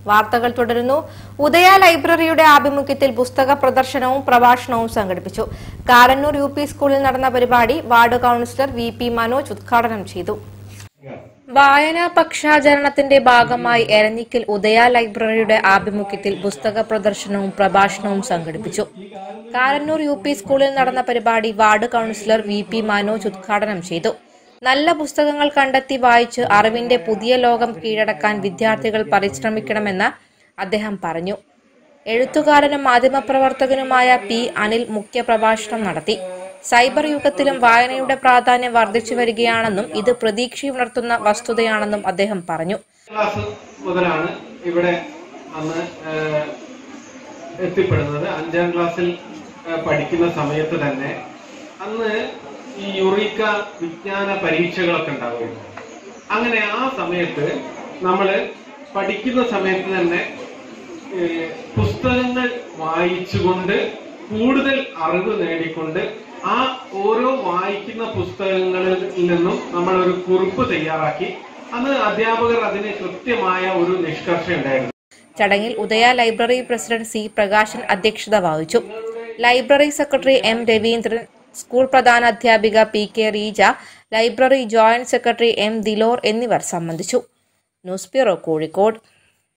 വാർത്തകൾ തുടരുന്നു ഉദയ ലൈബ്രറിയുടെ ആഭിമുഖ്യത്തിൽ പുസ്തക പ്രദർശനവും പ്രഭാഷണവും സംഘടിപ്പിച്ചു കാരന്നൂർ യു പി സ്കൂളിൽ നടന്ന പരിപാടി ward councillor V P Manoj ഉദ്ഘാടനം ചെയ്തു വായനാ പക്ഷാചരണത്തിന്റെ ഭാഗമായി എരഞ്ഞിക്കൽ ഉദയ ലൈബ്രറിയുടെ ആഭിമുഖ്യത്തിൽ പുസ്തക പ്രദർശനവും പ്രഭാഷണവും സംഘടിപ്പിച്ചു കാരന്നൂർ യു പി സ്കൂളിൽ നടന്ന പരിപാടി ward councillor V P Manoj ഉദ്ഘാടനം ചെയ്തു നല്ല പുസ്തകങ്ങൾ കണ്ടെത്തി വായിച്ച് അറിവിന്റെ പുതിയ ലോകം കീഴടക്കാൻ വിദ്യാർത്ഥികൾ പരിശ്രമിക്കണമെന്ന് അദ്ദേഹം പറഞ്ഞു എഴുത്തുകാരനും മാധ്യമപ്രവർത്തകനുമായ പി അനിൽ മുഖ്യപ്രഭാഷണം നടത്തി സൈബർ യുഗത്തിലും വായനയുടെ പ്രാധാന്യം വർദ്ധിച്ചു വരികയാണെന്നും ഇത് പ്രതീക്ഷയുണർത്തുന്ന വസ്തുതയാണെന്നും അദ്ദേഹം പറഞ്ഞു ക്ലാസ് മുതലാണ് ഇവിടെ അന്ന് ഏഹ്, എത്തിപ്പെടുന്നത് അഞ്ചാം ക്ലാസ്സിൽ ഏഹ്, പഠിക്കുന്ന സമയത്ത് തന്നെ അന്ന് ഈ യുറീക്ക വിജ്ഞാന പരീക്ഷകളൊക്കെ ഉണ്ടാവുകയുണ്ട് അങ്ങനെ ആ സമയത്ത് നമ്മൾ പഠിക്കുന്ന സമയത്ത് തന്നെ ഏഹ്, പുസ്തകങ്ങൾ വായിച്ചുകൊണ്ട് കൂടുതൽ അറിവ് നേടിക്കൊണ്ട് ആ ഓരോ വായിക്കുന്ന പുസ്തകങ്ങളിൽ നിന്നും നമ്മൾ ഒരു കുറിപ്പ് തയ്യാറാക്കി അന്ന് അധ്യാപകർ അതിന് കൃത്യമായ ഒരു നിഷ്കർഷ ഉണ്ടായിരുന്നു ചടങ്ങിൽ Udaya library president C Prakashan അധ്യക്ഷത വഹിച്ചു library secretary M Raveendran school പ്രധാന അധ്യാപിക P K Reeja library joint secretary M Dilor എന്നിവർ സംബന്ധിച്ചു ന്യൂസ് ബ്യൂറോ കോഴിക്കോട്